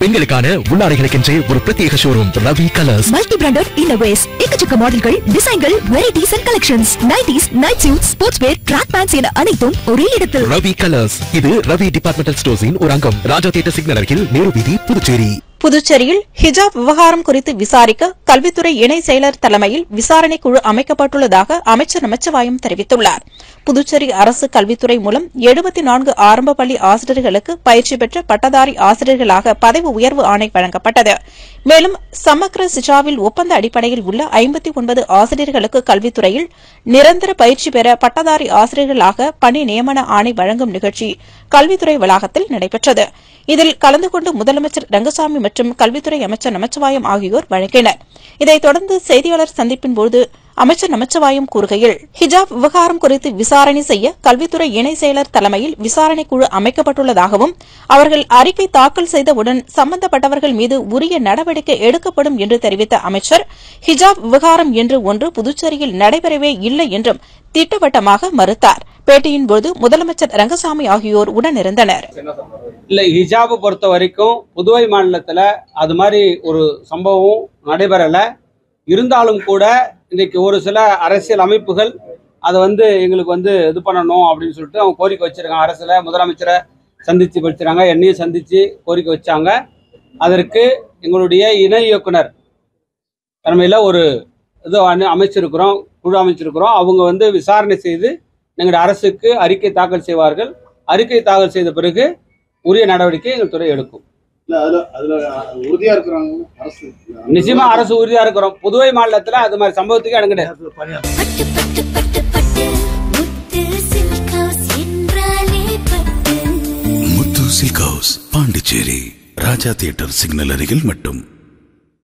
பெண்களுக்கான உள்ளாடைகளுக்கென்றே ஒரு பிரத்யேக showroom Ravi colours multi branded இன்னோவேஸ் எக்கச்சக்க மாடல்கள் டிசைன்கள் varieties and collections nighties night suit sports wear track pants என அனைத்தும் ஒரே இடத்தில் ரவி கலர்ஸ் இது ரவி டிபார்ட்மெண்டல் ஸ்டோர்ஸின் ஒரு அங்கம் ராஜா தியேட்டர் சிக்னல் அருகில் நேரு வீதி புதுச்சேரி புதுச்சேரியில் ஹிஜாப் விவகாரம் குறித்து விசாரிக்க கல்வித்துறை இணை செயலர் தலைமையில் விசாரணை குழு அமைக்கப்பட்டுள்ளதாக அமைச்சர் நமச்சிவாயம் தெரிவித்துள்ளார் புதுச்சேரி அரசு கல்வித்துறை மூலம் எழுபத்தி நான்கு ஆரம்ப பள்ளி ஆசிரியர்களுக்கு பயிற்சி பெற்ற பட்டதாரி ஆசிரியர்களாக பதவி உயர்வு ஆணை வழங்கப்பட்டது மேலும் சமக்ர சிஜாவில் ஒப்பந்த அடிப்படையில் உள்ள ஐம்பத்தி ஒன்பது ஆசிரியர்களுக்கு கல்வித்துறையில் நிரந்தர பயிற்சி பெற பட்டதாரி ஆசிரியர்களாக பணி நியமன ஆணை வழங்கும் நிகழ்ச்சி கல்வித்துறை வளாகத்தில் நடைபெற்றது இதில் கலந்து கொண்டு முதலமைச்சர் ரங்கசாமி மற்றும் கல்வித்துறை அமைச்சர் நமச்சிவாயம் ஆகியோர் வழங்கினர் இதைத் தொடர்ந்து செய்தியாளர் சந்திப்பின் போது அமைச்சர் நமச்சிவாயம் கூறுகையில் ஹிஜாப் விவகாரம் குறித்து விசாரணை செய்ய கல்வித்துறை இணை செயலர் தலைமையில் விசாரணை குழு அமைக்கப்பட்டுள்ளதாகவும் அவர்கள் அறிக்கை தாக்கல் செய்தவுடன் சம்பந்தப்பட்டவர்கள் மீது உரிய நடவடிக்கை எடுக்கப்படும் என்று தெரிவித்த அமைச்சர் ஹிஜாப் விவகாரம் என்று ஒன்று புதுச்சேரியில் நடைபெறவே இல்லை என்றும் திட்டவட்டமாக மறுத்தார் பேட்டியின் போது முதலமைச்சர் ரங்கசாமி ஆகியோர் உடனிருந்தனர் இல்லை ஹிஜாபை பொறுத்த வரைக்கும் புதுவை மாநிலத்தில் அது மாதிரி ஒரு சம்பவம் நடைபெறலை இருந்தாலும் கூட இன்னைக்கு ஒரு சில அரசியல் அமைப்புகள் அதை வந்து எங்களுக்கு வந்து இது பண்ணணும் அப்படின்னு சொல்லிட்டு அவங்க கோரிக்கை வச்சிருக்காங்க அரசில் முதலமைச்சரை சந்தித்து வச்சுருக்காங்க என்னையும் சந்தித்து கோரிக்கை வச்சாங்க அதற்கு எங்களுடைய இணை இயக்குனர் தலைமையில் ஒரு இது அனு- அமைச்சிருக்கிறோம் குழு அமைச்சிருக்கிறோம் அவங்க வந்து விசாரணை செய்து எங்களுடைய அரசுக்கு அறிக்கை தாக்கல் செய்வார்கள் அறிக்கை தாக்கல் செய்த பிறகு உரிய நடவடிக்கை எங்கள் துறை எடுக்கும் இல்ல அதுல அதுல உறுதியா இருக்கிறாங்க அரசு நிச்சயமா அரசு உறுதியா இருக்கிறோம் புதுவை மாநிலத்துல அது மாதிரி சம்பவத்துக்கு இடம் கிடையாது பட்டு பட்டு பட்டு பட்டு முத்து சில்க் ஹவுஸ் என்றாலே Pattu Muthu silk house Pondicherry Raja theatre signal அருகில் மட்டும்